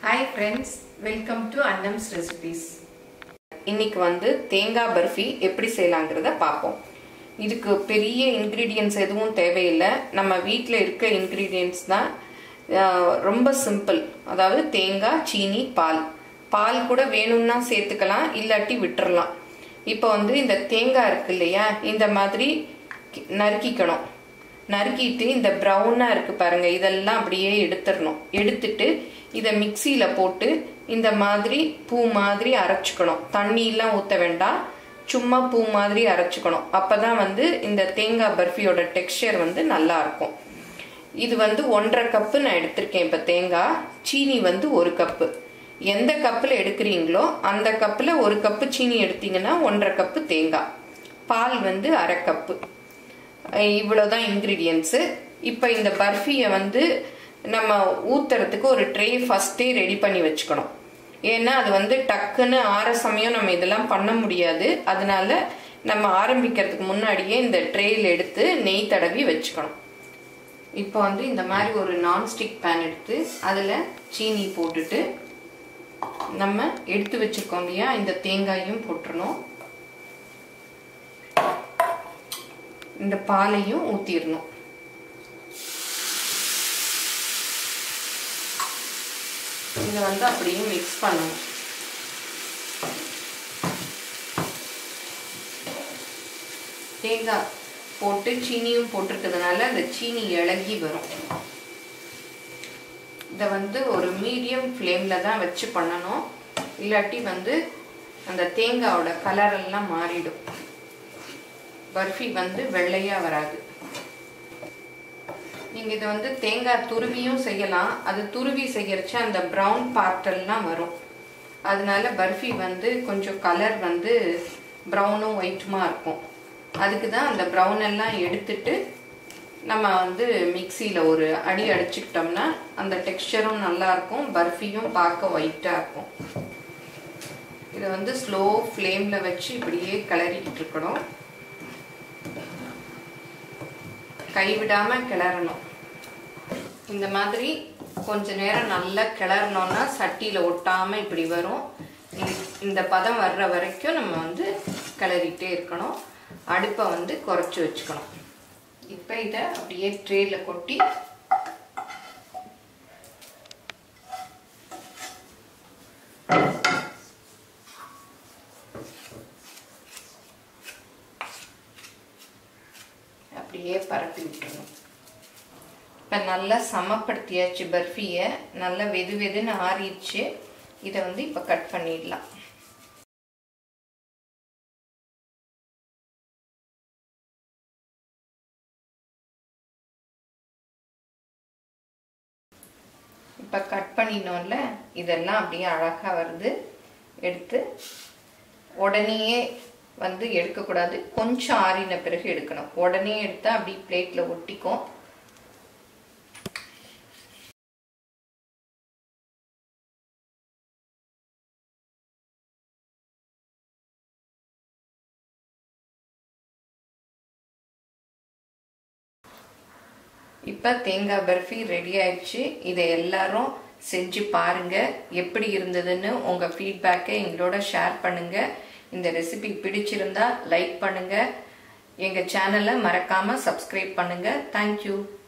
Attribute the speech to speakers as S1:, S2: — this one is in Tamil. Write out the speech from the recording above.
S1: hi friends welcome to Annam's recipes இன்னைக்கு வந்து தேங்காய் பர்ஃபி எப்படி செய்யலாங்கிறத பார்ப்போம் இதுக்கு பெரிய இன்க்ரீடியன்ஸ் எதுவும் தேவையில்லை நம்ம வீட்டில் இருக்க இன்க்ரீடியன்ஸ் தான் ஆஹ், ரொம்ப சிம்பிள் அதாவது தேங்காய் சீனி பால் பால் கூட வேணும்னா சேர்த்துக்கலாம் இல்லாட்டி விட்டுறலாம் இப்போ வந்து இந்த தேங்காய் இருக்கு இல்லையா இந்த மாதிரி கி- நறுக்கிக்கணும் நறுக்கிட்டு இந்த ப்ரௌனாக இருக்கு பாருங்க இதெல்லாம் அப்படியே எடுத்துடணும் எடுத்துட்டு இதை மிக்சியில் போட்டு இந்த மாதிரி பூ மாதிரி அரைச்சிக்கணும் தண்ணியெல்லாம் ஊற்ற வேண்டாம் சும்மா பூ மாதிரி அரைச்சிக்கணும் அப்பதான் வந்து இந்த தேங்காய் பர்ஃபியோட டெக்ஸ்சர் வந்து நல்லா இருக்கும் இது வந்து ஒன்றரை கப்பு நான் எடுத்திருக்கேன் இப்போ தேங்காய் சீனி வந்து ஒரு கப்பு எந்த கப்பில் எடுக்கிறீங்களோ அந்த கப்பில் ஒரு கப்பு சீனி எடுத்தீங்கன்னா ஒன்றரை கப்பு தேங்காய் பால் வந்து அரை கப்பு அஹ் இவ்வளவுதான் இன்க்ரீடியன்ஸு இப்போ இந்த பர்ஃபியை வந்து நம்ம ஊத்துறதுக்கு ஒரு ட்ரே ஃபஸ்ட்டே ரெடி பண்ணி வச்சுக்கணும் ஏன்னா அது வந்து டக்குன்னு ஆற சமயம் நம்ம இதெல்லாம் பண்ண முடியாது அதனால நம்ம ஆரம்பிக்கிறதுக்கு முன்னாடியே இந்த ட்ரேயில் எடுத்து நெய் தடவி வச்சுக்கணும் இப்போ வந்து இந்த மாதிரி ஒரு நான்ஸ்டிக் பேன் எடுத்து அதில் சீனி போட்டுட்டு நம்ம எடுத்து வச்சிருக்கோம் இல்லையா இந்த தேங்காயும் போட்டுறணும் இந்த பாலையும் ஊத்திடணும் இதை வந்து அப்படியே மிக்ஸ் பண்ணணும் தேங்காய் போட்டு சீனியும் போட்டிருக்கிறதுனால அந்த சீனி இளகி வரும் இதை வந்து ஒரு மீடியம் ஃப்ளேமில் தான் வச்சு பண்ணணும் இல்லாட்டி வந்து அந்த தேங்காயோட கலர் எல்லாம் மாறிடும் பர்ஃபி வந்து வெள்ளையாக வராது நீங்கள் இதை வந்து தேங்காய் துருவியும் செய்யலாம் அது துருவி செய்யறச்ச அந்த ப்ரௌன் பார்ட்டெல்லாம் வரும் அதனால பர்ஃபி வந்து கொஞ்சம் கலர் வந்து ப்ரௌனும் ஒயிட்டுமா இருக்கும் அதுக்கு தான் அந்த ப்ரௌன் எல்லாம் எடுத்துட்டு நம்ம வந்து மிக்சியில் ஒரு அடி அடிச்சுக்கிட்டோம்னா அந்த டெக்ஸ்சரும் நல்லா இருக்கும் பர்ஃபியும் பார்க்க ஒயிட்டாக இருக்கும் இதை வந்து ஸ்லோ ஃப்ளேமில் வச்சு இப்படியே கிளறிக்கிட்டு இருக்கணும் கைவிடாம கிளறணும் இந்த மாதிரி கொஞ்ச நேரம் நல்லா கிளறணும்னா சட்டியில் ஒட்டாம இப்படி வரும் இந்த- இந்த பதம் வர்ற வரைக்கும் நம்ம வந்து கிளறிட்டே இருக்கணும் அடுப்பை வந்து குறைச்சி வச்சுக்கணும் இப்போ இதை அப்படியே ட்ரேல கொட்டி அப்படியே பரப்பி விட்டுறணும் இப்போ நல்லா சமப்படுத்தியாச்சு பர்ஃபியை நல்லா வெது வெதுன்னு ஆறிடுச்சு இதை வந்து இப்போ கட் பண்ணிடலாம் இப்போ கட் பண்ணினோம்ல இதெல்லாம் அப்படியே அழகாக வருது எடுத்து உடனேயே வந்து எடுக்கக்கூடாது கொஞ்சம் ஆறின பிறகு எடுக்கணும் உடனே எடுத்தால் அப்படி பிளேட்டில் ஒட்டிக்கும் இப்போ தேங்காய் பர்ஃபி ரெடி ஆயிடுச்சு இதை எல்லாரும் செஞ்சு பாருங்க எப்படி இருந்ததுன்னு உங்கள் ஃபீட்பேக்கை எங்களோட ஷேர் பண்ணுங்க இந்த ரெசிபி பிடிச்சிருந்தா லைக் பண்ணுங்க எங்கள் சேனலை மறக்காமல் சப்ஸ்கிரைப் பண்ணுங்க தேங்க்யூ